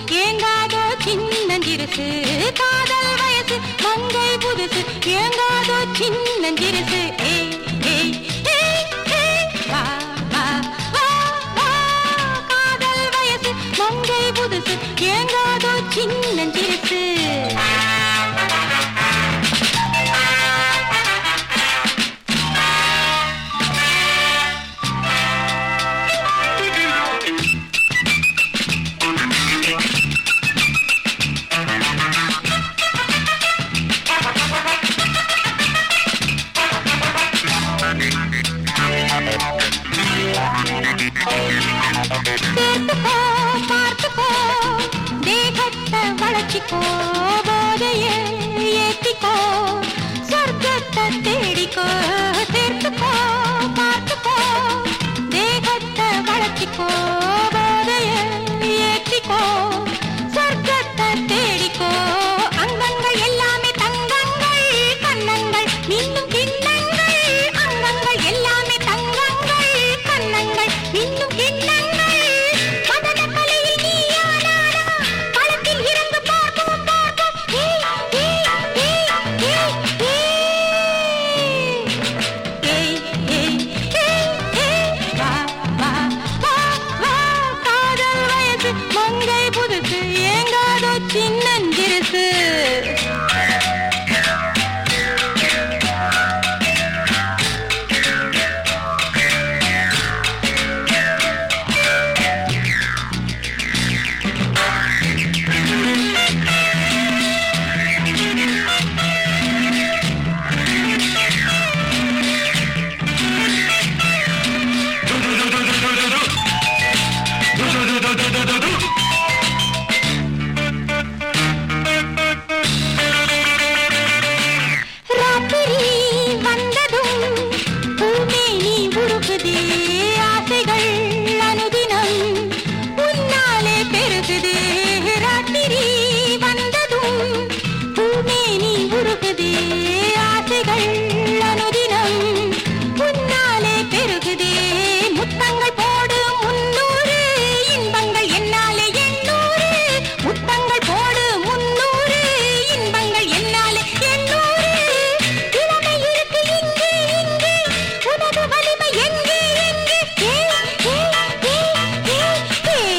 ஏங்காதோ சின்னஞ்சிறுசு காதல் வயசு மங்கை புதுசு ஏங்காதோ சின்னஞ்சிறுசு ஏய் ஏய் ஏய் ஏய் வா வா வா வா காதல் வயசு மங்கை புதுசு ஏங்காதோ சின்னஞ்சிறுசு சேர்த்துக்கோ பார்த்துக்கோ தேகத்தை வளர்ச்சிக்கோ போதைய ஏத்திக்கோ சொர்க்கத்தை தேடிக்கோ சேர்த்துக்கோ பார்த்துக்கோ தேகத்தை வளர்ச்சிக்கோ போதைய ஏத்திக்கோ சொர்க்கத்தை தேடிக்கோ அங்கங்கள் எல்லாமே தங்கங்கள் கண்ணங்கள் இன்னும் கிண்ணங்கள் அங்கங்கள் எல்லாமே தங்கங்கள் கண்ணங்கள் இன்னும் கிண்ணங்கள் மதன கலையில் நீயானானா களத்தில் இறந்து பார்ப்போம் பார்ப்போம் ஏய் ஏய் ஏய் ஏய் ஏய் ஏய் ஏய் ஏய் வா வா வா வா காதல் வயசு மங்கை புதுசு ஏங்காதோ சின்னஞ்சிறுசு ராத்திரி வந்ததும் பூமேனி உருகுதே ஆசைகள் அனுதினம் உன்னாலே பெருகுதே ராத்திரி வந்ததும் பூமேனி உருகுதே ஆசைகள் அனுதினம் உன்னாலே பெருகுதே முத்தங்கள் போடு முன்னூறு இன்பங்கள் என்னாலே எண்ணூறு முத்தங்கள் போடு முன்னூறு இன்பங்கள் என்னாலே எண்ணூறு இளமை இருக்கு இங்கே இங்கே உனது வலிமை எங்கே எங்கே ஏய், ஏய், ஏய்,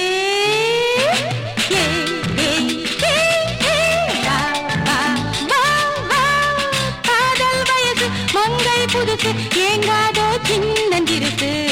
ஏய், ஏய், ஏய், ஏய், ஏய், வா, வா, வா, வா. காதல் வயசு மங்கை புதுசு ஏங்காதோ சின்னஞ்சிறுசு